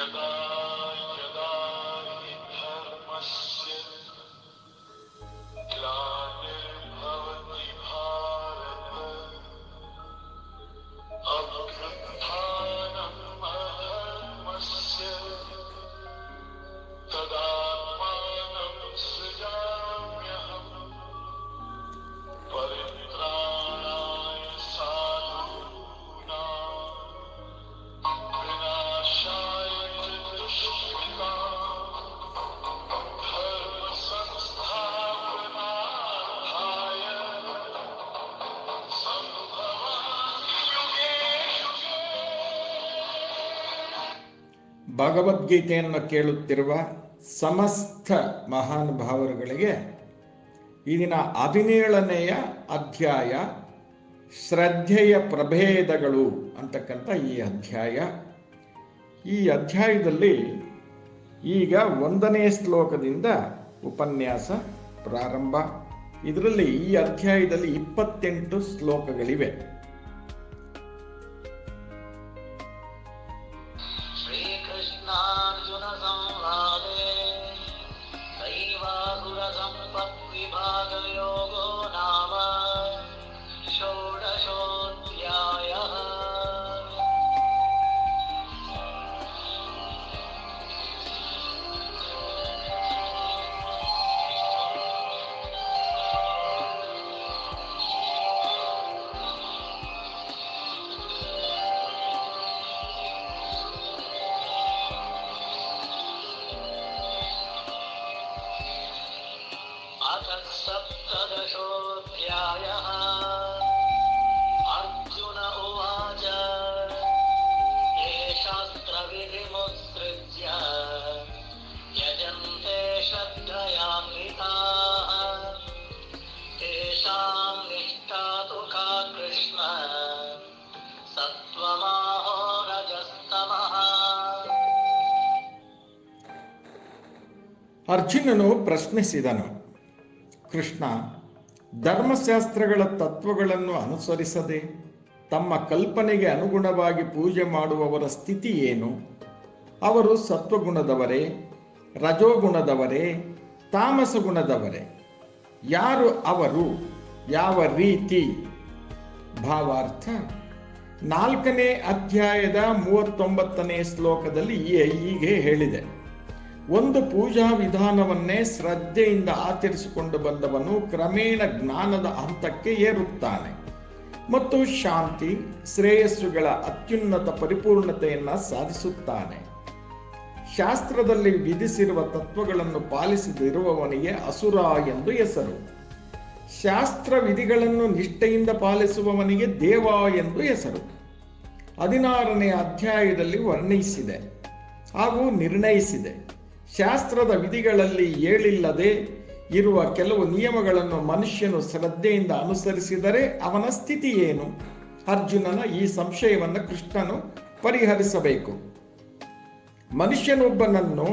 यदा यदा हि धर्मस्य ग्लानिर्भवति भारत अभ्युत्थानम् अधर्मस्य तदात्मानं सृजाम्यहम् परित्राणाय साधूनां विनाशाय च दुष्कृताम् धर्मसंस्थापनार्थाय सम्भवामि युगे युगे ಭಗವದ್ಗೀತೆಯನ್ನು ಕೇಳುತ್ತಿರುವ ಸಮಸ್ತ ಮಹಾನುಭಾವರುಗಳಿಗೆ ಈ ದಿನ ಹದಿನೇಳನೆಯ ಅಧ್ಯಾಯ ಶ್ರದ್ಧೆಯ ಪ್ರಭೇದಗಳು ಅಂತಕ್ಕಂಥ ಈ ಅಧ್ಯಾಯ ಈ ಅಧ್ಯಾಯದಲ್ಲಿ ಈಗ ಒಂದನೇ ಶ್ಲೋಕದಿಂದ ಉಪನ್ಯಾಸ ಪ್ರಾರಂಭ ಇದರಲ್ಲಿ ಈ ಅಧ್ಯಾಯದಲ್ಲಿ ಇಪ್ಪತ್ತೆಂಟು ಶ್ಲೋಕಗಳಿವೆ श्रीकृष्णार्जुनसंवादे दैवासुरसम्पद्विभागयोगो नाम षोडशोऽध्यायः अथ सप्तदशोऽध्यायः अर्जुन उवाच ये शास्त्रविधिमुत्सृज्य यजन्ते श्रद्धयान्विताः तेषां निष्ठा तु का कृष्ण सत्त्वमाहो रजस्तमः ಅರ್ಜುನನು ಪ್ರಶ್ನಿಸಿದನು ಕೃಷ್ಣ ಧರ್ಮಶಾಸ್ತ್ರಗಳ ತತ್ವಗಳನ್ನು ಅನುಸರಿಸದೆ ತಮ್ಮ ಕಲ್ಪನೆಗೆ ಅನುಗುಣವಾಗಿ ಪೂಜೆ ಮಾಡುವವರ ಸ್ಥಿತಿ ಏನು ಅವರು ಸತ್ವಗುಣದವರೇ ರಜೋಗುಣದವರೇ ತಾಮಸ ಗುಣದವರೇ ಯಾರು ಅವರು ಯಾವ ರೀತಿ ಭಾವಾರ್ಥ ನಾಲ್ಕನೇ ಅಧ್ಯಾಯದ ಮೂವತ್ತೊಂಬತ್ತನೇ ಶ್ಲೋಕದಲ್ಲಿ ಈ- ಹೀಗೆ ಹೇಳಿದೆ ಒಂದು ಪೂಜಾ ವಿಧಾನವನ್ನೇ ಶ್ರದ್ಧೆಯಿಂದ ಆಚರಿಸಿಕೊಂಡು ಬಂದವನು ಕ್ರಮೇಣ ಜ್ಞಾನದ ಹಂತಕ್ಕೆ ಏರುತ್ತಾನೆ ಮತ್ತು ಶಾಂತಿ ಶ್ರೇಯಸ್ಸುಗಳ ಅತ್ಯುನ್ನತ ಪರಿಪೂರ್ಣತೆಯನ್ನು ಸಾಧಿಸುತ್ತಾನೆ ಶಾಸ್ತ್ರದಲ್ಲಿ ವಿಧಿಸಿರುವ ತತ್ವಗಳನ್ನು ಪಾಲಿಸದಿರುವವನಿಗೆ ಅಸುರ ಎಂದು ಹೆಸರು ಶಾಸ್ತ್ರ ವಿಧಿಗಳನ್ನು ನಿಷ್ಠೆಯಿಂದ ಪಾಲಿಸುವವನಿಗೆ ದೇವ ಎಂದು ಹೆಸರು ಹದಿನಾರನೇ ಅಧ್ಯಾಯದಲ್ಲಿ ವರ್ಣಿಸಿದೆ ಹಾಗೂ ನಿರ್ಣಯಿಸಿದೆ ಶಾಸ್ತ್ರದ ವಿಧಿಗಳಲ್ಲಿ ಏಳಿಲ್ಲದೆ ಇರುವ ಕೆಲವು ನಿಯಮಗಳನ್ನು ಮನುಷ್ಯನು ಶ್ರದ್ಧೆಯಿಂದ ಅನುಸರಿಸಿದರೆ ಅವನ ಸ್ಥಿತಿ ಏನು ಅರ್ಜುನನ ಈ ಸಂಶಯವನ್ನು ಕೃಷ್ಣನು ಪರಿಹರಿಸಬೇಕು ಮನುಷ್ಯನೊಬ್ಬನನ್ನು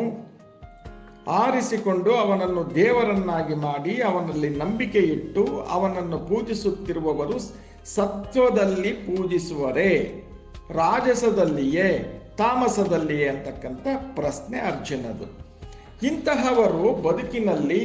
ಆರಿಸಿಕೊಂಡು ಅವನನ್ನು ದೇವರನ್ನಾಗಿ ಮಾಡಿ ಅವನಲ್ಲಿ ನಂಬಿಕೆ ಇಟ್ಟು ಅವನನ್ನು ಪೂಜಿಸುತ್ತಿರುವವರು ಸತ್ವದಲ್ಲಿ ಪೂಜಿಸುವರೇ ರಾಜಸದಲ್ಲಿಯೇ ತಾಮಸದಲ್ಲಿಯೇ ಅಂತಕ್ಕಂಥ ಪ್ರಶ್ನೆ ಅರ್ಜುನದು ಇಂತಹವರು ಬದುಕಿನಲ್ಲಿ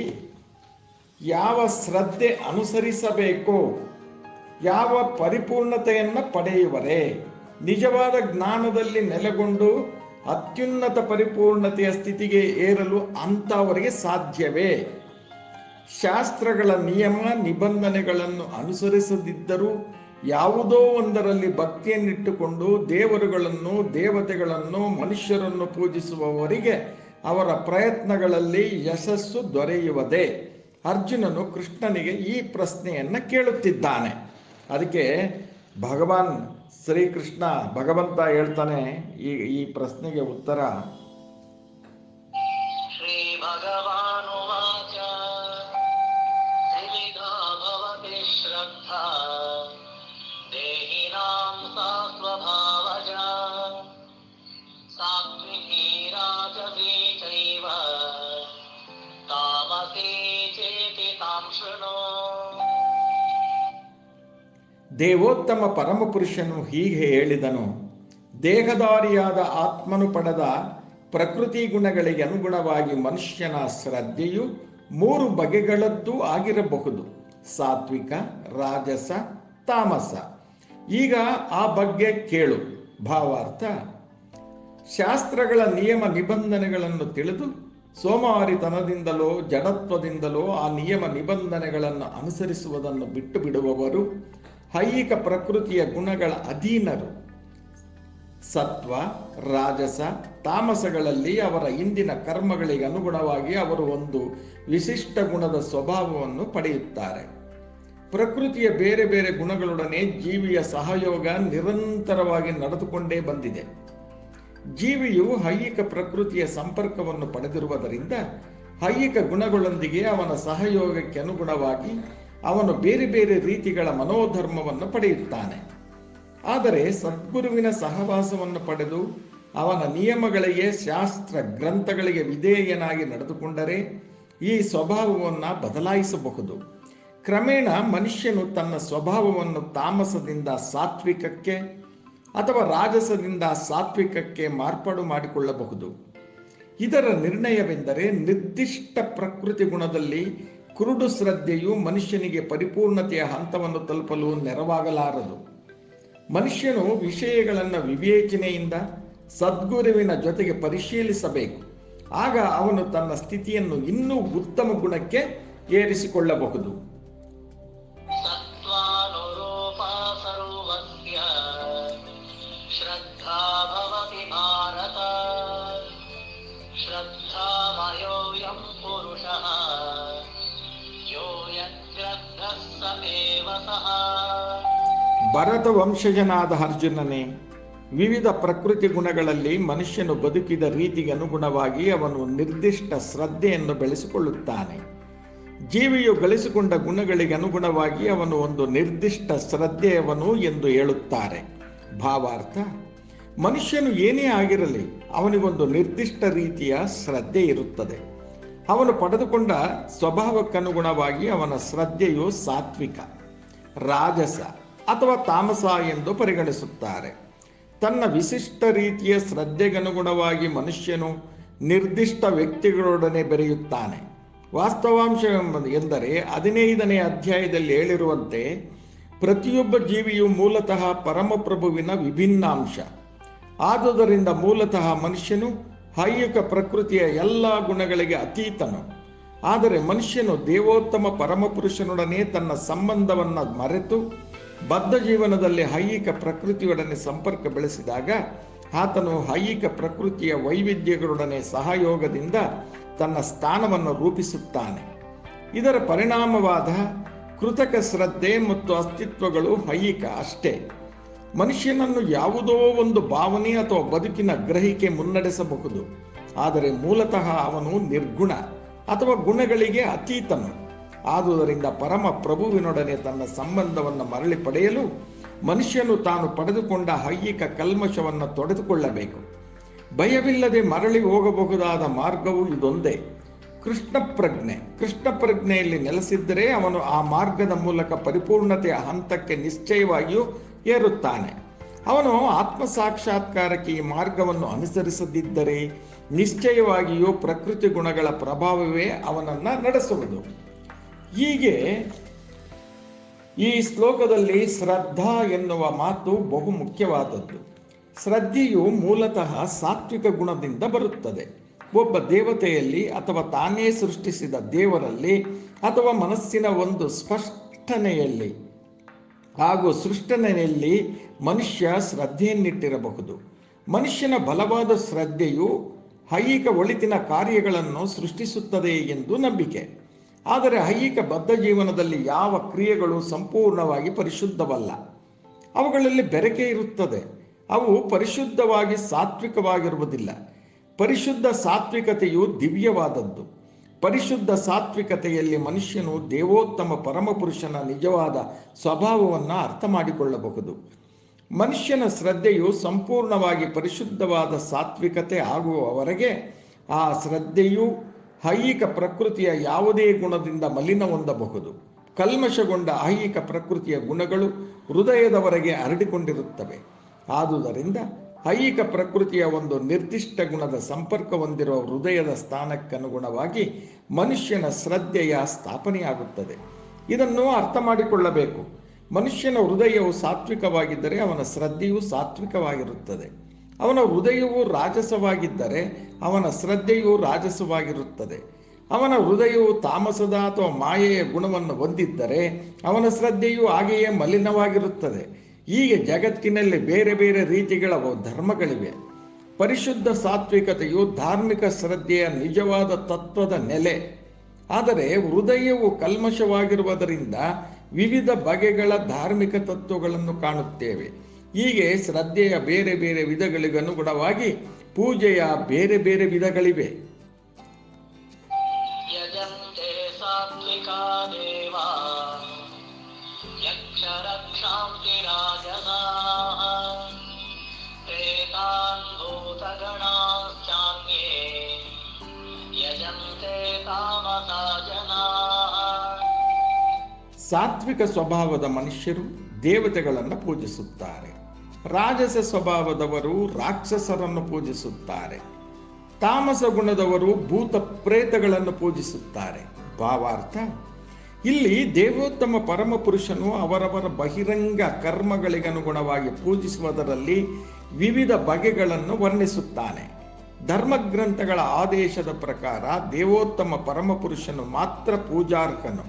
ಯಾವ ಶ್ರದ್ಧೆ ಅನುಸರಿಸಬೇಕೋ ಯಾವ ಪರಿಪೂರ್ಣತೆಯನ್ನು ಪಡೆಯುವರೆ ನಿಜವಾದ ಜ್ಞಾನದಲ್ಲಿ ನೆಲೆಗೊಂಡು ಅತ್ಯುನ್ನತ ಪರಿಪೂರ್ಣತೆಯ ಸ್ಥಿತಿಗೆ ಏರಲು ಅಂಥವರಿಗೆ ಸಾಧ್ಯವೇ ಶಾಸ್ತ್ರಗಳ ನಿಯಮ ನಿಬಂಧನೆಗಳನ್ನು ಅನುಸರಿಸದಿದ್ದರೂ ಯಾವುದೋ ಒಂದರಲ್ಲಿ ಭಕ್ತಿಯನ್ನಿಟ್ಟುಕೊಂಡು ದೇವರುಗಳನ್ನು ದೇವತೆಗಳನ್ನು ಮನುಷ್ಯರನ್ನು ಪೂಜಿಸುವವರಿಗೆ ಅವರ ಪ್ರಯತ್ನಗಳಲ್ಲಿ ಯಶಸ್ಸು ದೊರೆಯುವುದೇ ಅರ್ಜುನನು ಕೃಷ್ಣನಿಗೆ ಈ ಪ್ರಶ್ನೆಯನ್ನು ಕೇಳುತ್ತಿದ್ದಾನೆ ಅದಕ್ಕೆ ಭಗವಾನ್ ಶ್ರೀಕೃಷ್ಣ ಭಗವಂತ ಹೇಳ್ತಾನೆ ಈ ಈ ಪ್ರಶ್ನೆಗೆ ಉತ್ತರ श्रीभगवानुवाच त्रिविधा भवति श्रद्धा देहिनां सा स्वभावजा सात्विकी राजसी चैव तामसी चेति तां शृणु ದೇವೋತ್ತಮ ಪರಮಪುರುಷನು ಹೀಗೆ ಹೇಳಿದನು ದೇಹಧಾರಿಯಾದ ಆತ್ಮನು ಪಡೆದ ಪ್ರಕೃತಿ ಗುಣಗಳಿಗೆ ಅನುಗುಣವಾಗಿ ಮನುಷ್ಯನ ಶ್ರದ್ಧೆಯು ಮೂರು ಬಗೆಗಳದ್ದು ಆಗಿರಬಹುದು ಸಾತ್ವಿಕ ರಾಜಸ ತಾಮಸ ಈಗ ಆ ಬಗ್ಗೆ ಕೇಳು ಭಾವಾರ್ಥ ಶಾಸ್ತ್ರಗಳ ನಿಯಮ ನಿಬಂಧನೆಗಳನ್ನು ತಿಳಿದು ಸೋಮಾರಿತನದಿಂದಲೋ ಜಡತ್ವದಿಂದಲೋ ಆ ನಿಯಮ ನಿಬಂಧನೆಗಳನ್ನು ಅನುಸರಿಸುವುದನ್ನು ಬಿಟ್ಟು ಬಿಡುವವರು ಐಹಿಕ ಪ್ರಕೃತಿಯ ಗುಣಗಳ ಅಧೀನರು ಸತ್ವ ರಾಜಸ ತಾಮಸಗಳಲ್ಲಿ ಅವರ ಇಂದಿನ ಕರ್ಮಗಳಿಗೆ ಅನುಗುಣವಾಗಿ ಅವರು ಒಂದು ವಿಶಿಷ್ಟ ಗುಣದ ಸ್ವಭಾವವನ್ನು ಪಡೆಯುತ್ತಾರೆ ಪ್ರಕೃತಿಯ ಬೇರೆ ಬೇರೆ ಗುಣಗಳೊಡನೆ ಜೀವಿಯ ಸಹಯೋಗ ನಿರಂತರವಾಗಿ ನಡೆದುಕೊಂಡೇ ಬಂದಿದೆ ಜೀವಿಯು ಐಹಿಕ ಪ್ರಕೃತಿಯ ಸಂಪರ್ಕವನ್ನು ಪಡೆದಿರುವುದರಿಂದ ಐಹಿಕ ಗುಣಗಳೊಂದಿಗೆ ಅವನ ಸಹಯೋಗಕ್ಕೆ ಅನುಗುಣವಾಗಿ ಅವನು ಬೇರೆ ಬೇರೆ ರೀತಿಗಳ ಮನೋಧರ್ಮವನ್ನು ಪಡೆಯುತ್ತಾನೆ ಆದರೆ ಸದ್ಗುರುವಿನ ಸಹವಾಸವನ್ನು ಪಡೆದು ಅವನ ನಿಯಮಗಳಿಗೆ ಶಾಸ್ತ್ರ ಗ್ರಂಥಗಳಿಗೆ ವಿಧೇಯನಾಗಿ ನಡೆದುಕೊಂಡರೆ ಈ ಸ್ವಭಾವವನ್ನು ಬದಲಾಯಿಸಬಹುದು ಕ್ರಮೇಣ ಮನುಷ್ಯನು ತನ್ನ ಸ್ವಭಾವವನ್ನು ತಾಮಸದಿಂದ ಸಾತ್ವಿಕಕ್ಕೆ ಅಥವಾ ರಾಜಸದಿಂದ ಸಾತ್ವಿಕಕ್ಕೆ ಮಾರ್ಪಾಡು ಮಾಡಿಕೊಳ್ಳಬಹುದು ಇದರ ನಿರ್ಣಯವೆಂದರೆ ನಿರ್ದಿಷ್ಟ ಪ್ರಕೃತಿ ಗುಣದಲ್ಲಿ ಕುರುಡು ಶ್ರದ್ಧೆಯು ಮನುಷ್ಯನಿಗೆ ಪರಿಪೂರ್ಣತೆಯ ಹಂತವನ್ನು ತಲುಪಲು ನೆರವಾಗಲಾರದು ಮನುಷ್ಯನು ವಿಷಯಗಳನ್ನು ವಿವೇಚನೆಯಿಂದ ಸದ್ಗುರುವಿನ ಜೊತೆಗೆ ಪರಿಶೀಲಿಸಬೇಕು ಆಗ ಅವನು ತನ್ನ ಸ್ಥಿತಿಯನ್ನು ಇನ್ನೂ ಉತ್ತಮ ಗುಣಕ್ಕೆ ಏರಿಸಿಕೊಳ್ಳಬಹುದು सत्त्वानुरूपा सर्वस्य श्रद्धा भवति भारत श्रद्धामयोऽयं पुरुषः यो यद्ग्रद्धः स एव सः ಭರತ ವಂಶಜನಾದ ಅರ್ಜುನನೇ ವಿವಿಧ ಪ್ರಕೃತಿ ಗುಣಗಳಲ್ಲಿ ಮನುಷ್ಯನು ಬದುಕಿದ ರೀತಿಗೆ ಅನುಗುಣವಾಗಿ ಅವನು ನಿರ್ದಿಷ್ಟ ಶ್ರದ್ಧೆಯನ್ನು ಬೆಳೆಸಿಕೊಳ್ಳುತ್ತಾನೆ ಜೀವಿಯು ಗಳಿಸಿಕೊಂಡ ಗುಣಗಳಿಗೆ ಅನುಗುಣವಾಗಿ ಅವನು ಒಂದು ನಿರ್ದಿಷ್ಟ ಶ್ರದ್ಧೆಯವನು ಎಂದು ಹೇಳುತ್ತಾರೆ ಭಾವಾರ್ಥ ಮನುಷ್ಯನು ಏನೇ ಆಗಿರಲಿ ಅವನಿಗೊಂದು ನಿರ್ದಿಷ್ಟ ರೀತಿಯ ಶ್ರದ್ಧೆ ಇರುತ್ತದೆ ಅವನು ಪಡೆದುಕೊಂಡ ಸ್ವಭಾವಕ್ಕನುಗುಣವಾಗಿ ಅವನ ಶ್ರದ್ಧೆಯು ಸಾತ್ವಿಕ ರಾಜಸ ಅಥವಾ ತಾಮಸ ಎಂದು ಪರಿಗಣಿಸುತ್ತಾರೆ ತನ್ನ ವಿಶಿಷ್ಟ ರೀತಿಯ ಶ್ರದ್ಧೆಗನುಗುಣವಾಗಿ ಮನುಷ್ಯನು ನಿರ್ದಿಷ್ಟ ವ್ಯಕ್ತಿಗಳೊಡನೆ ಬೆರೆಯುತ್ತಾನೆ ವಾಸ್ತವಾಂಶ ಎಂದರೆ ಹದಿನೈದನೇ ಅಧ್ಯಾಯದಲ್ಲಿ ಹೇಳಿರುವಂತೆ ಪ್ರತಿಯೊಬ್ಬ ಜೀವಿಯು ಮೂಲತಃ ಪರಮಪ್ರಭುವಿನ ವಿಭಿನ್ನಾಂಶ ಆದುದರಿಂದ ಮೂಲತಃ ಮನುಷ್ಯನು ಐಹಿಕ ಪ್ರಕೃತಿಯ ಎಲ್ಲ ಗುಣಗಳಿಗೆ ಅತೀತನು ಆದರೆ ಮನುಷ್ಯನು ದೇವೋತ್ತಮ ಪರಮಪುರುಷನೊಡನೆ ತನ್ನ ಸಂಬಂಧವನ್ನು ಮರೆತು ಬದ್ಧ ಜೀವನದಲ್ಲಿ ಐಹಿಕ ಪ್ರಕೃತಿಯೊಡನೆ ಸಂಪರ್ಕ ಬೆಳೆಸಿದಾಗ ಆತನು ಐಹಿಕ ಪ್ರಕೃತಿಯ ವೈವಿಧ್ಯಗಳೊಡನೆ ಸಹಯೋಗದಿಂದ ತನ್ನ ಸ್ಥಾನವನ್ನು ರೂಪಿಸುತ್ತಾನೆ ಇದರ ಪರಿಣಾಮವಾದ ಕೃತಕ ಶ್ರದ್ಧೆ ಮತ್ತು ಅಸ್ತಿತ್ವಗಳು ಐಹಿಕ ಅಷ್ಟೇ ಮನುಷ್ಯನನ್ನು ಯಾವುದೋ ಒಂದು ಭಾವನೆ ಅಥವಾ ಬದುಕಿನ ಗ್ರಹಿಕೆ ಮುನ್ನಡೆಸಬಹುದು ಆದರೆ ಮೂಲತಃ ಅವನು ನಿರ್ಗುಣ ಅಥವಾ ಗುಣಗಳಿಗೆ ಅತೀತನು ಆದುದರಿಂದ ಪರಮ ಪ್ರಭುವಿನೊಡನೆ ತನ್ನ ಸಂಬಂಧವನ್ನು ಮರಳಿ ಪಡೆಯಲು ಮನುಷ್ಯನು ತಾನು ಪಡೆದುಕೊಂಡ ಐಹಿಕ ಕಲ್ಮಶವನ್ನು ತೊಡೆದುಕೊಳ್ಳಬೇಕು ಭಯವಿಲ್ಲದೆ ಮರಳಿ ಹೋಗಬಹುದಾದ ಮಾರ್ಗವು ಇದೊಂದೇ ಕೃಷ್ಣ ಪ್ರಜ್ಞೆ ಕೃಷ್ಣ ಪ್ರಜ್ಞೆಯಲ್ಲಿ ನೆಲೆಸಿದ್ದರೆ ಅವನು ಆ ಮಾರ್ಗದ ಮೂಲಕ ಪರಿಪೂರ್ಣತೆಯ ಹಂತಕ್ಕೆ ನಿಶ್ಚಯವಾಗಿಯೂ ಏರುತ್ತಾನೆ ಅವನು ಆತ್ಮ ಸಾಕ್ಷಾತ್ಕಾರಕ್ಕೆ ಈ ಮಾರ್ಗವನ್ನು ಅನುಸರಿಸದಿದ್ದರೆ ನಿಶ್ಚಯವಾಗಿಯೂ ಪ್ರಕೃತಿ ಗುಣಗಳ ಪ್ರಭಾವವೇ ಅವನನ್ನು ನಡೆಸುವುದು ಹೀಗೆ ಈ ಶ್ಲೋಕದಲ್ಲಿ ಶ್ರದ್ಧಾ ಎನ್ನುವ ಮಾತು ಬಹು ಮುಖ್ಯವಾದದ್ದು ಶ್ರದ್ಧೆಯು ಮೂಲತಃ ಸಾತ್ವಿಕ ಗುಣದಿಂದ ಬರುತ್ತದೆ ಒಬ್ಬ ದೇವತೆಯಲ್ಲಿ ಅಥವಾ ತಾನೇ ಸೃಷ್ಟಿಸಿದ ದೇವರಲ್ಲಿ ಅಥವಾ ಮನಸ್ಸಿನ ಒಂದು ಸ್ಪಷ್ಟನೆಯಲ್ಲಿ ಹಾಗೂ ಸೃಷ್ಟನೆಯಲ್ಲಿ ಮನುಷ್ಯ ಶ್ರದ್ಧೆಯನ್ನಿಟ್ಟಿರಬಹುದು ಮನುಷ್ಯನ ಬಲವಾದ ಶ್ರದ್ಧೆಯು ಐಹಿಕ ಒಳಿತಿನ ಕಾರ್ಯಗಳನ್ನು ಸೃಷ್ಟಿಸುತ್ತದೆ ಎಂದು ನಂಬಿಕೆ ಆದರೆ ಐಹಿಕ ಬದ್ಧ ಜೀವನದಲ್ಲಿ ಯಾವ ಕ್ರಿಯೆಗಳು ಸಂಪೂರ್ಣವಾಗಿ ಪರಿಶುದ್ಧವಲ್ಲ ಅವುಗಳಲ್ಲಿ ಬೆರಕೆ ಇರುತ್ತದೆ ಅವು ಪರಿಶುದ್ಧವಾಗಿ ಸಾತ್ವಿಕವಾಗಿರುವುದಿಲ್ಲ ಪರಿಶುದ್ಧ ಸಾತ್ವಿಕತೆಯು ದಿವ್ಯವಾದದ್ದು ಪರಿಶುದ್ಧ ಸಾತ್ವಿಕತೆಯಲ್ಲಿ ಮನುಷ್ಯನು ದೇವೋತ್ತಮ ಪರಮಪುರುಷನ ನಿಜವಾದ ಸ್ವಭಾವವನ್ನು ಅರ್ಥ ಮಾಡಿಕೊಳ್ಳಬಹುದು ಮನುಷ್ಯನ ಶ್ರದ್ಧೆಯು ಸಂಪೂರ್ಣವಾಗಿ ಪರಿಶುದ್ಧವಾದ ಸಾತ್ವಿಕತೆ ಆಗುವವರೆಗೆ ಆ ಶ್ರದ್ಧೆಯು ಐಹಿಕ ಪ್ರಕೃತಿಯ ಯಾವುದೇ ಗುಣದಿಂದ ಮಲಿನ ಹೊಂದಬಹುದು ಕಲ್ಮಶಗೊಂಡ ಐಹಿಕ ಪ್ರಕೃತಿಯ ಗುಣಗಳು ಹೃದಯದವರೆಗೆ ಹರಡಿಕೊಂಡಿರುತ್ತವೆ ಆದುದರಿಂದ ಐಹಿಕ ಪ್ರಕೃತಿಯ ಒಂದು ನಿರ್ದಿಷ್ಟ ಗುಣದ ಸಂಪರ್ಕ ಹೊಂದಿರುವ ಹೃದಯದ ಸ್ಥಾನಕ್ಕನುಗುಣವಾಗಿ ಮನುಷ್ಯನ ಶ್ರದ್ಧೆಯ ಸ್ಥಾಪನೆಯಾಗುತ್ತದೆ ಇದನ್ನು ಅರ್ಥ ಮಾಡಿಕೊಳ್ಳಬೇಕು ಮನುಷ್ಯನ ಹೃದಯವು ಸಾತ್ವಿಕವಾಗಿದ್ದರೆ ಅವನ ಶ್ರದ್ಧೆಯು ಸಾತ್ವಿಕವಾಗಿರುತ್ತದೆ ಅವನ ಹೃದಯವು ರಾಜಸವಾಗಿದ್ದರೆ ಅವನ ಶ್ರದ್ಧೆಯು ರಾಜಸವಾಗಿರುತ್ತದೆ ಅವನ ಹೃದಯವು ತಾಮಸದ ಅಥವಾ ಮಾಯೆಯ ಗುಣವನ್ನು ಹೊಂದಿದ್ದರೆ ಅವನ ಶ್ರದ್ಧೆಯು ಹಾಗೆಯೇ ಮಲಿನವಾಗಿರುತ್ತದೆ ಹೀಗೆ ಜಗತ್ತಿನಲ್ಲಿ ಬೇರೆ ಬೇರೆ ರೀತಿಗಳ ಧರ್ಮಗಳಿವೆ ಪರಿಶುದ್ಧ ಸಾತ್ವಿಕತೆಯು ಧಾರ್ಮಿಕ ಶ್ರದ್ಧೆಯ ನಿಜವಾದ ತತ್ವದ ನೆಲೆ ಆದರೆ ಹೃದಯವು ಕಲ್ಮಶವಾಗಿರುವುದರಿಂದ ವಿವಿಧ ಬಗೆಗಳ ಧಾರ್ಮಿಕ ತತ್ವಗಳನ್ನು ಕಾಣುತ್ತೇವೆ ಹೀಗೆ ಶ್ರದ್ಧೆಯ ಬೇರೆ ಬೇರೆ ವಿಧಗಳಿಗೆ ಅನುಗುಣವಾಗಿ ಪೂಜೆಯ ಬೇರೆ ಬೇರೆ ವಿಧಗಳಿವೆ यजन्ते सात्विका देवा यक्षरक्षान्तिराजसाः प्रेतान् भूतगणाश्चान्ये यजन्ते तामसा जनाः ಸಾತ್ವಿಕ ಸ್ವಭಾವದ ಮನುಷ್ಯರು ದೇವತೆಗಳನ್ನು ಪೂಜಿಸುತ್ತಾರೆ ರಾಜಸ ಸ್ವಭಾವದವರು ರಾಕ್ಷಸರನ್ನು ಪೂಜಿಸುತ್ತಾರೆ ತಾಮಸ ಗುಣದವರು ಭೂತ ಪ್ರೇತಗಳನ್ನು ಪೂಜಿಸುತ್ತಾರೆ ಭಾವಾರ್ಥ ಇಲ್ಲಿ ದೇವೋತ್ತಮ ಪರಮಪುರುಷನು ಅವರವರ ಬಹಿರಂಗ ಕರ್ಮಗಳಿಗನುಗುಣವಾಗಿ ಪೂಜಿಸುವುದರಲ್ಲಿ ವಿವಿಧ ಬಗೆಗಳನ್ನು ವರ್ಣಿಸುತ್ತಾನೆ ಧರ್ಮಗ್ರಂಥಗಳ ಆದೇಶದ ಪ್ರಕಾರ ದೇವೋತ್ತಮ ಪರಮಪುರುಷನು ಮಾತ್ರ ಪೂಜಾರ್ಹನು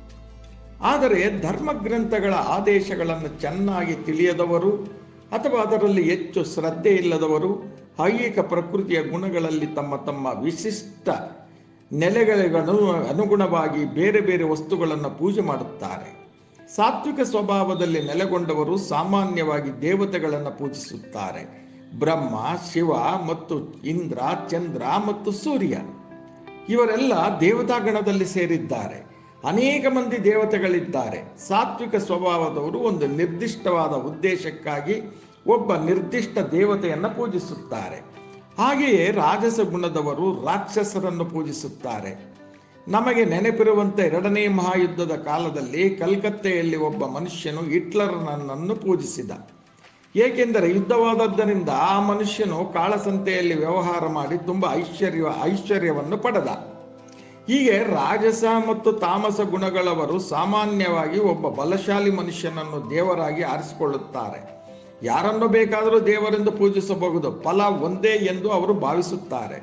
ಆದರೆ ಧರ್ಮಗ್ರಂಥಗಳ ಆದೇಶಗಳನ್ನು ಚೆನ್ನಾಗಿ ತಿಳಿಯದವರು ಅಥವಾ ಅದರಲ್ಲಿ ಹೆಚ್ಚು ಶ್ರದ್ಧೆ ಇಲ್ಲದವರು ಐಹಿಕ ಪ್ರಕೃತಿಯ ಗುಣಗಳಲ್ಲಿ ತಮ್ಮ ತಮ್ಮ ವಿಶಿಷ್ಟ ನೆಲೆಗಳಿಗನು ಅನುಗುಣವಾಗಿ ಬೇರೆ ಬೇರೆ ವಸ್ತುಗಳನ್ನು ಪೂಜೆ ಮಾಡುತ್ತಾರೆ ಸಾತ್ವಿಕ ಸ್ವಭಾವದಲ್ಲಿ ನೆಲೆಗೊಂಡವರು ಸಾಮಾನ್ಯವಾಗಿ ದೇವತೆಗಳನ್ನು ಪೂಜಿಸುತ್ತಾರೆ ಬ್ರಹ್ಮ ಶಿವ ಮತ್ತು ಇಂದ್ರ ಚಂದ್ರ ಮತ್ತು ಸೂರ್ಯ ಇವರೆಲ್ಲ ದೇವತಾಗಣದಲ್ಲಿ ಸೇರಿದ್ದಾರೆ ಅನೇಕ ಮಂದಿ ದೇವತೆಗಳಿದ್ದಾರೆ ಸಾತ್ವಿಕ ಸ್ವಭಾವದವರು ಒಂದು ನಿರ್ದಿಷ್ಟವಾದ ಉದ್ದೇಶಕ್ಕಾಗಿ ಒಬ್ಬ ನಿರ್ದಿಷ್ಟ ದೇವತೆಯನ್ನು ಪೂಜಿಸುತ್ತಾರೆ ಹಾಗೆಯೇ ರಾಜಸ ಗುಣದವರು ರಾಕ್ಷಸರನ್ನು ಪೂಜಿಸುತ್ತಾರೆ ನಮಗೆ ನೆನಪಿರುವಂತೆ ಎರಡನೇ ಮಹಾಯುದ್ಧದ ಕಾಲದಲ್ಲಿ ಕಲ್ಕತ್ತೆಯಲ್ಲಿ ಒಬ್ಬ ಮನುಷ್ಯನು ಹಿಟ್ಲರ್ನನ್ನು ಪೂಜಿಸಿದ ಏಕೆಂದರೆ ಯುದ್ಧವಾದದ್ದರಿಂದ ಆ ಮನುಷ್ಯನು ಕಾಳಸಂತೆಯಲ್ಲಿ ವ್ಯವಹಾರ ಮಾಡಿ ತುಂಬ ಐಶ್ವರ್ಯ ಐಶ್ವರ್ಯವನ್ನು ಪಡೆದ ಹೀಗೆ ರಾಜಸ ಮತ್ತು ತಾಮಸ ಗುಣಗಳವರು ಸಾಮಾನ್ಯವಾಗಿ ಒಬ್ಬ ಬಲಶಾಲಿ ಮನುಷ್ಯನನ್ನು ದೇವರಾಗಿ ಆರಿಸಿಕೊಳ್ಳುತ್ತಾರೆ ಯಾರನ್ನು ಬೇಕಾದರೂ ದೇವರೆಂದು ಪೂಜಿಸಬಹುದು ಫಲ ಒಂದೇ ಎಂದು ಅವರು ಭಾವಿಸುತ್ತಾರೆ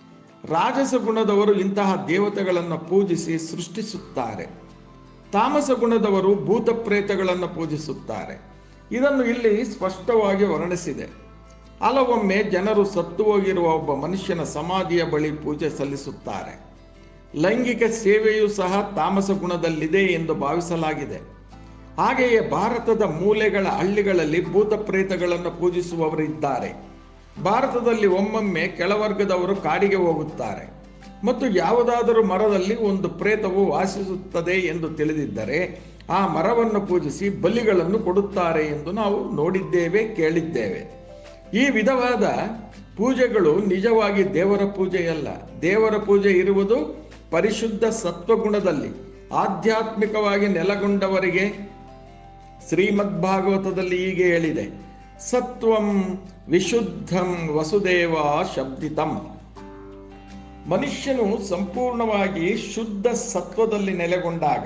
ರಾಜಸ ಗುಣದವರು ಇಂತಹ ದೇವತೆಗಳನ್ನು ಪೂಜಿಸಿ ಸೃಷ್ಟಿಸುತ್ತಾರೆ ತಾಮಸ ಗುಣದವರು ಭೂತ ಪ್ರೇತಗಳನ್ನು ಪೂಜಿಸುತ್ತಾರೆ ಇದನ್ನು ಇಲ್ಲಿ ಸ್ಪಷ್ಟವಾಗಿ ವರ್ಣಿಸಿದೆ ಹಲವೊಮ್ಮೆ ಜನರು ಸತ್ತು ಹೋಗಿರುವ ಒಬ್ಬ ಮನುಷ್ಯನ ಸಮಾಧಿಯ ಬಳಿ ಪೂಜೆ ಸಲ್ಲಿಸುತ್ತಾರೆ ಲೈಂಗಿಕ ಸೇವೆಯೂ ಸಹ ತಾಮಸ ಗುಣದಲ್ಲಿದೆ ಎಂದು ಭಾವಿಸಲಾಗಿದೆ ಹಾಗೆಯೇ ಭಾರತದ ಮೂಲೆಗಳ ಹಳ್ಳಿಗಳಲ್ಲಿ ಭೂತ ಪ್ರೇತಗಳನ್ನು ಪೂಜಿಸುವವರಿದ್ದಾರೆ ಭಾರತದಲ್ಲಿ ಒಮ್ಮೊಮ್ಮೆ ಕೆಳವರ್ಗದವರು ಕಾಡಿಗೆ ಹೋಗುತ್ತಾರೆ ಮತ್ತು ಯಾವುದಾದರೂ ಮರದಲ್ಲಿ ಒಂದು ಪ್ರೇತವು ವಾಸಿಸುತ್ತದೆ ಎಂದು ತಿಳಿದಿದ್ದರೆ ಆ ಮರವನ್ನು ಪೂಜಿಸಿ ಬಲಿಗಳನ್ನು ಕೊಡುತ್ತಾರೆ ಎಂದು ನಾವು ನೋಡಿದ್ದೇವೆ ಕೇಳಿದ್ದೇವೆ ಈ ವಿಧವಾದ ಪೂಜೆಗಳು ನಿಜವಾಗಿ ದೇವರ ಪೂಜೆಯಲ್ಲ ದೇವರ ಪೂಜೆ ಇರುವುದು ಪರಿಶುದ್ಧ ಸತ್ವಗುಣದಲ್ಲಿ ಆಧ್ಯಾತ್ಮಿಕವಾಗಿ ನೆಲೆಗೊಂಡವರಿಗೆ ಶ್ರೀಮದ್ ಭಾಗವತದಲ್ಲಿ ಹೀಗೆ ಹೇಳಿದೆ ಸತ್ವಂ ವಿಶುದ್ಧಂ ವಸುದೇವ ಶಬ್ದಿತಂ ಮನುಷ್ಯನು ಸಂಪೂರ್ಣವಾಗಿ ಶುದ್ಧ ಸತ್ವದಲ್ಲಿ ನೆಲೆಗೊಂಡಾಗ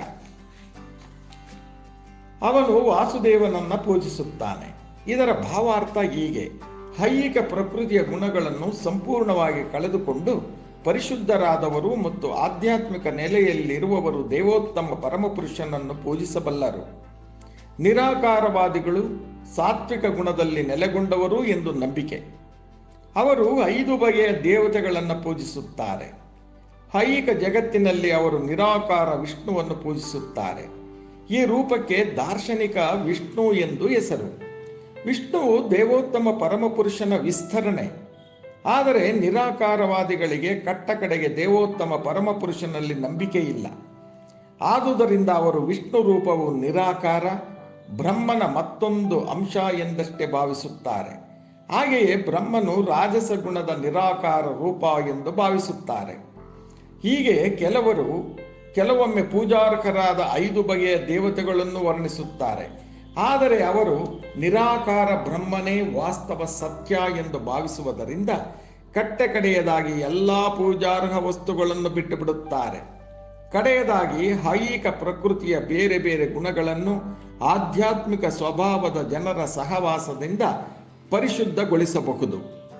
ಅವನು ವಾಸುದೇವನನ್ನ ಪೂಜಿಸುತ್ತಾನೆ ಇದರ ಭಾವಾರ್ಥ ಹೀಗೆ ಐಹಿಕ ಪ್ರಕೃತಿಯ ಗುಣಗಳನ್ನು ಸಂಪೂರ್ಣವಾಗಿ ಕಳೆದುಕೊಂಡು ಪರಿಶುದ್ಧರಾದವರು ಮತ್ತು ಆಧ್ಯಾತ್ಮಿಕ ನೆಲೆಯಲ್ಲಿರುವವರು ದೇವೋತ್ತಮ ಪರಮಪುರುಷನನ್ನು ಪೂಜಿಸಬಲ್ಲರು ನಿರಾಕಾರವಾದಿಗಳು ಸಾತ್ವಿಕ ಗುಣದಲ್ಲಿ ನೆಲೆಗೊಂಡವರು ಎಂದು ನಂಬಿಕೆ ಅವರು ಐದು ಬಗೆಯ ದೇವತೆಗಳನ್ನು ಪೂಜಿಸುತ್ತಾರೆ ಐಹಿಕ ಜಗತ್ತಿನಲ್ಲಿ ಅವರು ನಿರಾಕಾರ ವಿಷ್ಣುವನ್ನು ಪೂಜಿಸುತ್ತಾರೆ ಈ ರೂಪಕ್ಕೆ ದಾರ್ಶನಿಕ ವಿಷ್ಣು ಎಂದು ಹೆಸರು ವಿಷ್ಣುವು ದೇವೋತ್ತಮ ಪರಮಪುರುಷನ ವಿಸ್ತರಣೆ ಆದರೆ ನಿರಾಕಾರವಾದಿಗಳಿಗೆ ಕಟ್ಟ ಕಡೆಗೆ ದೇವೋತ್ತಮ ಪರಮಪುರುಷನಲ್ಲಿ ನಂಬಿಕೆ ಇಲ್ಲ ಆದುದರಿಂದ ಅವರು ವಿಷ್ಣು ರೂಪವು ನಿರಾಕಾರ ಬ್ರಹ್ಮನ ಮತ್ತೊಂದು ಅಂಶ ಎಂದಷ್ಟೇ ಭಾವಿಸುತ್ತಾರೆ ಹಾಗೆಯೇ ಬ್ರಹ್ಮನು ರಾಜಸ ಗುಣದ ನಿರಾಕಾರ ರೂಪ ಎಂದು ಭಾವಿಸುತ್ತಾರೆ ಹೀಗೆ ಕೆಲವರು ಕೆಲವೊಮ್ಮೆ ಪೂಜಾರ್ಹರಾದ ಐದು ಬಗೆಯ ದೇವತೆಗಳನ್ನು ವರ್ಣಿಸುತ್ತಾರೆ ಆದರೆ ಅವರು ನಿರಾಕಾರ ಬ್ರಹ್ಮನೇ ವಾಸ್ತವ ಸತ್ಯ ಎಂದು ಭಾವಿಸುವುದರಿಂದ ಕಟ್ಟೆ ಕಡೆಯದಾಗಿ ಎಲ್ಲ ಪೂಜಾರ್ಹ ವಸ್ತುಗಳನ್ನು ಬಿಟ್ಟು ಬಿಡುತ್ತಾರೆ ಕಡೆಯದಾಗಿ ಐಹಿಕ ಪ್ರಕೃತಿಯ ಬೇರೆ ಬೇರೆ ಗುಣಗಳನ್ನು ಆಧ್ಯಾತ್ಮಿಕ ಸ್ವಭಾವದ ಜನರ ಸಹವಾಸದಿಂದ ಪರಿಶುದ್ಧಗೊಳಿಸಬಹುದು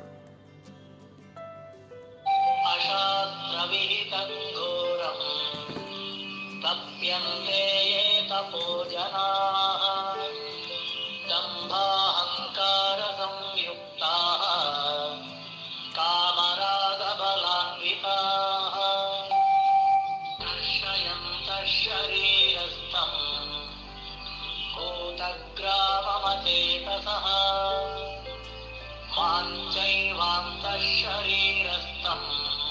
अशास्त्रविहितं घोरम् तप्यन्ते ये तपोजनाः दम्भाहङ्कारसंयुक्ताः कामरागबलान्विताः दर्शयन्तः शरीरस्थम् भूतग्राममचेतसः माञ्चैवान्तः शरीरस्थम्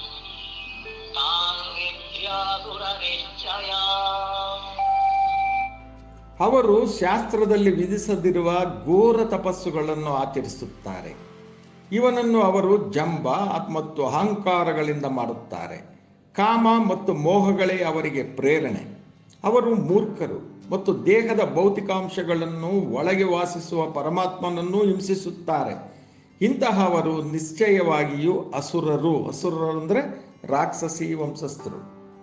तान् विद्यासुरनिश्चया ಅವರು ಶಾಸ್ತ್ರದಲ್ಲಿ ವಿಧಿಸದಿರುವ ಘೋರ ತಪಸ್ಸುಗಳನ್ನು ಆಚರಿಸುತ್ತಾರೆ ಇವನನ್ನು ಅವರು ಜಂಬ ಮತ್ತು ಅಹಂಕಾರಗಳಿಂದ ಮಾಡುತ್ತಾರೆ ಕಾಮ ಮತ್ತು ಮೋಹಗಳೇ ಅವರಿಗೆ ಪ್ರೇರಣೆ ಅವರು ಮೂರ್ಖರು ಮತ್ತು ದೇಹದ ಭೌತಿಕಾಂಶಗಳನ್ನು ಒಳಗೆ ವಾಸಿಸುವ ಪರಮಾತ್ಮನನ್ನು ಹಿಂಸಿಸುತ್ತಾರೆ ಇಂತಹವರು ನಿಶ್ಚಯವಾಗಿಯೂ ಅಸುರರು ಅಸುರರು ಅಂದರೆ ರಾಕ್ಷಸಿ ವಂಶಸ್ಥರು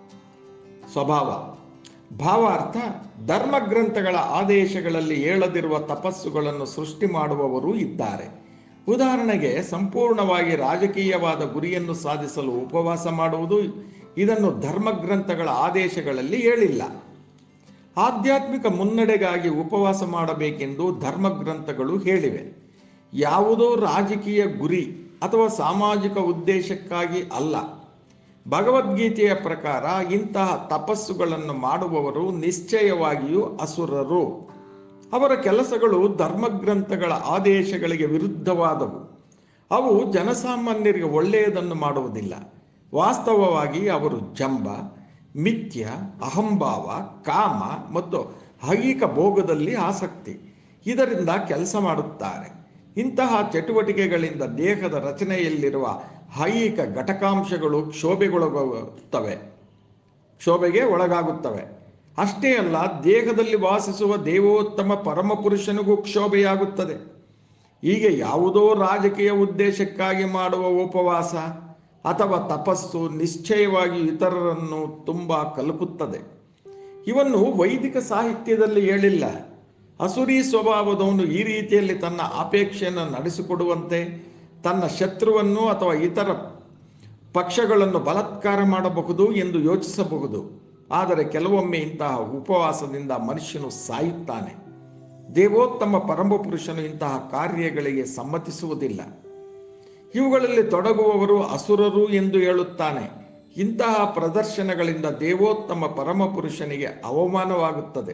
ಸ್ವಭಾವ ಭಾವಾರ್ಥ ಧರ್ಮಗ್ರಂಥಗಳ ಆದೇಶಗಳಲ್ಲಿ ಹೇಳದಿರುವ ತಪಸ್ಸುಗಳನ್ನು ಸೃಷ್ಟಿ ಮಾಡುವವರೂ ಇದ್ದಾರೆ ಉದಾಹರಣೆಗೆ ಸಂಪೂರ್ಣವಾಗಿ ರಾಜಕೀಯವಾದ ಗುರಿಯನ್ನು ಸಾಧಿಸಲು ಉಪವಾಸ ಮಾಡುವುದು ಇದನ್ನು ಧರ್ಮಗ್ರಂಥಗಳ ಆದೇಶಗಳಲ್ಲಿ ಹೇಳಿಲ್ಲ ಆಧ್ಯಾತ್ಮಿಕ ಮುನ್ನಡೆಗಾಗಿ ಉಪವಾಸ ಮಾಡಬೇಕೆಂದು ಧರ್ಮಗ್ರಂಥಗಳು ಹೇಳಿವೆ ಯಾವುದೋ ರಾಜಕೀಯ ಗುರಿ ಅಥವಾ ಸಾಮಾಜಿಕ ಉದ್ದೇಶಕ್ಕಾಗಿ ಅಲ್ಲ ಭಗವದ್ಗೀತೆಯ ಪ್ರಕಾರ ಇಂತಹ ತಪಸ್ಸುಗಳನ್ನು ಮಾಡುವವರು ನಿಶ್ಚಯವಾಗಿಯೂ ಅಸುರರು ಅವರ ಕೆಲಸಗಳು ಧರ್ಮಗ್ರಂಥಗಳ ಆದೇಶಗಳಿಗೆ ವಿರುದ್ಧವಾದವು ಅವು ಜನಸಾಮಾನ್ಯರಿಗೆ ಒಳ್ಳೆಯದನ್ನು ಮಾಡುವುದಿಲ್ಲ ವಾಸ್ತವವಾಗಿ ಅವರು ಜಂಬ ಮಿಥ್ಯ ಅಹಂಭಾವ ಕಾಮ ಮತ್ತು ಐಹಿಕ ಭೋಗದಲ್ಲಿ ಆಸಕ್ತಿ ಇದರಿಂದ ಕೆಲಸ ಮಾಡುತ್ತಾರೆ ಇಂತಹ ಚಟುವಟಿಕೆಗಳಿಂದ ದೇಹದ ರಚನೆಯಲ್ಲಿರುವ ಐಹಿಕ ಘಟಕಾಂಶಗಳು ಕ್ಷೋಭೆಗೊಳಗುತ್ತವೆ ಕ್ಷೋಭೆಗೆ ಒಳಗಾಗುತ್ತವೆ ಅಷ್ಟೇ ಅಲ್ಲ ದೇಹದಲ್ಲಿ ವಾಸಿಸುವ ದೇವೋತ್ತಮ ಪರಮಪುರುಷನಿಗೂ ಕ್ಷೋಭೆಯಾಗುತ್ತದೆ ಹೀಗೆ ಯಾವುದೋ ರಾಜಕೀಯ ಉದ್ದೇಶಕ್ಕಾಗಿ ಮಾಡುವ ಉಪವಾಸ ಅಥವಾ ತಪಸ್ಸು ನಿಶ್ಚಯವಾಗಿ ಇತರರನ್ನು ತುಂಬ ಕಲಕುತ್ತದೆ ಇವನ್ನು ವೈದಿಕ ಸಾಹಿತ್ಯದಲ್ಲಿ ಹೇಳಿಲ್ಲ ಅಸುರಿ ಸ್ವಭಾವದವನು ಈ ರೀತಿಯಲ್ಲಿ ತನ್ನ ಅಪೇಕ್ಷೆಯನ್ನು ನಡೆಸಿಕೊಡುವಂತೆ ತನ್ನ ಶತ್ರುವನ್ನು ಅಥವಾ ಇತರ ಪಕ್ಷಗಳನ್ನು ಬಲಾತ್ಕಾರ ಮಾಡಬಹುದು ಎಂದು ಯೋಚಿಸಬಹುದು ಆದರೆ ಕೆಲವೊಮ್ಮೆ ಇಂತಹ ಉಪವಾಸದಿಂದ ಮನುಷ್ಯನು ಸಾಯುತ್ತಾನೆ ದೇವೋತ್ತಮ ಪರಮಪುರುಷನು ಇಂತಹ ಕಾರ್ಯಗಳಿಗೆ ಸಮ್ಮತಿಸುವುದಿಲ್ಲ ಇವುಗಳಲ್ಲಿ ತೊಡಗುವವರು ಅಸುರರು ಎಂದು ಹೇಳುತ್ತಾನೆ ಇಂತಹ ಪ್ರದರ್ಶನಗಳಿಂದ ದೇವೋತ್ತಮ ಪರಮಪುರುಷನಿಗೆ ಅವಮಾನವಾಗುತ್ತದೆ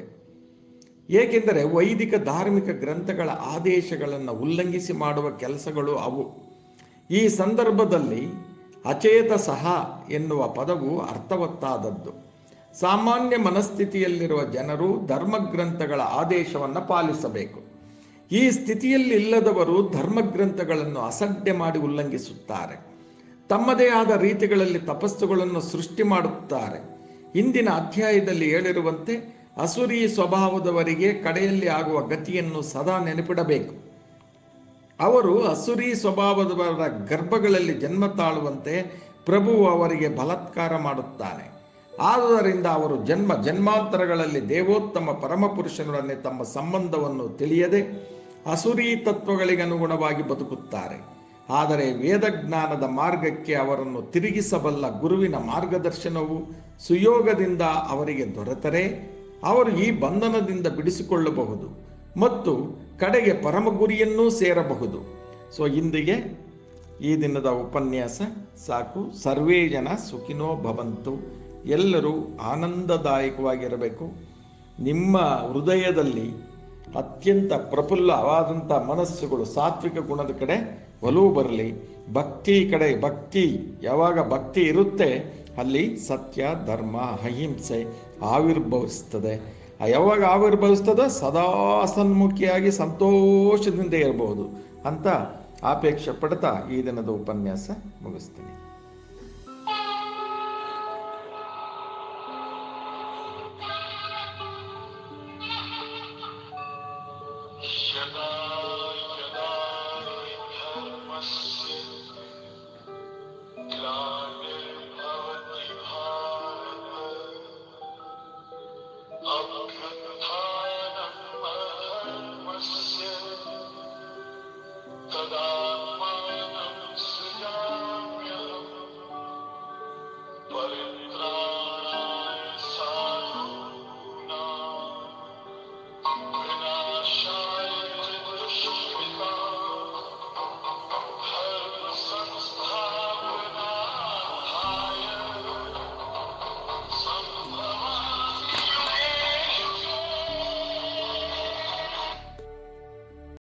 ಏಕೆಂದರೆ ವೈದಿಕ ಧಾರ್ಮಿಕ ಗ್ರಂಥಗಳ ಆದೇಶಗಳನ್ನು ಉಲ್ಲಂಘಿಸಿ ಮಾಡುವ ಕೆಲಸಗಳು ಅವು ಈ ಸಂದರ್ಭದಲ್ಲಿ ಅಚೇತ ಸಹ ಎನ್ನುವ ಪದವು ಅರ್ಥವತ್ತಾದದ್ದು ಸಾಮಾನ್ಯ ಮನಸ್ಥಿತಿಯಲ್ಲಿರುವ ಜನರು ಧರ್ಮಗ್ರಂಥಗಳ ಆದೇಶವನ್ನು ಪಾಲಿಸಬೇಕು ಈ ಸ್ಥಿತಿಯಲ್ಲಿ ಇಲ್ಲದವರು ಧರ್ಮಗ್ರಂಥಗಳನ್ನು ಅಸಡ್ಡೆ ಮಾಡಿ ಉಲ್ಲಂಘಿಸುತ್ತಾರೆ ತಮ್ಮದೇ ಆದ ರೀತಿಗಳಲ್ಲಿ ತಪಸ್ಸುಗಳನ್ನು ಸೃಷ್ಟಿ ಮಾಡುತ್ತಾರೆ ಇಂದಿನ ಅಧ್ಯಾಯದಲ್ಲಿ ಹೇಳಿರುವಂತೆ ಅಸುರಿ ಸ್ವಭಾವದವರಿಗೆ ಕಡೆಯಲ್ಲಿ ಆಗುವ ಗತಿಯನ್ನು ಸದಾ ನೆನಪಿಡಬೇಕು ಅವರು ಅಸುರಿ ಸ್ವಭಾವದವರ ಗರ್ಭಗಳಲ್ಲಿ ಜನ್ಮ ತಾಳುವಂತೆ ಪ್ರಭುವು ಅವರಿಗೆ ಬಲಾತ್ಕಾರ ಮಾಡುತ್ತಾನೆ ಆದುದರಿಂದ ಅವರು ಜನ್ಮ ಜನ್ಮಾಂತರಗಳಲ್ಲಿ ದೇವೋತ್ತಮ ಪರಮಪುರುಷನೊಡನೆ ತಮ್ಮ ಸಂಬಂಧವನ್ನು ತಿಳಿಯದೆ ಅಸುರಿ ತತ್ವಗಳಿಗೆ ಅನುಗುಣವಾಗಿ ಬದುಕುತ್ತಾರೆ ಆದರೆ ವೇದಜ್ಞಾನದ ಮಾರ್ಗಕ್ಕೆ ಅವರನ್ನು ತಿರುಗಿಸಬಲ್ಲ ಗುರುವಿನ ಮಾರ್ಗದರ್ಶನವು ಸುಯೋಗದಿಂದ ಅವರಿಗೆ ದೊರೆತರೆ ಅವರು ಈ ಬಂಧನದಿಂದ ಬಿಡಿಸಿಕೊಳ್ಳಬಹುದು ಮತ್ತು ಕಡೆಗೆ ಪರಮ ಗುರಿಯನ್ನೂ ಸೇರಬಹುದು ಸೊ ಇಂದಿಗೆ ಈ ದಿನದ ಉಪನ್ಯಾಸ ಸಾಕು ಸರ್ವೇ ಜನ ಸುಖಿನೋ ಭವಂತು ಎಲ್ಲರೂ ಆನಂದದಾಯಕವಾಗಿರಬೇಕು ನಿಮ್ಮ ಹೃದಯದಲ್ಲಿ ಅತ್ಯಂತ ಪ್ರಫುಲ್ಲವಾದಂಥ ಮನಸ್ಸುಗಳು ಸಾತ್ವಿಕ ಗುಣದ ಕಡೆ ಒಲವು ಬರಲಿ ಭಕ್ತಿ ಕಡೆ ಭಕ್ತಿ ಯಾವಾಗ ಭಕ್ತಿ ಇರುತ್ತೆ ಅಲ್ಲಿ ಸತ್ಯ ಧರ್ಮ ಅಹಿಂಸೆ ಆವಿರ್ಭವಿಸ್ತದೆ ಆ ಯಾವಾಗ ಆವಿರ್ಭವಿಸ್ತದೋ ಸದಾ ಸನ್ಮುಖಿಯಾಗಿ ಸಂತೋಷದಿಂದ ಇರಬಹುದು ಅಂತ ಆಪೇಕ್ಷೆ ಪಡ್ತಾ ಈ ದಿನದ ಉಪನ್ಯಾಸ ಮುಗಿಸ್ತೀನಿ यदा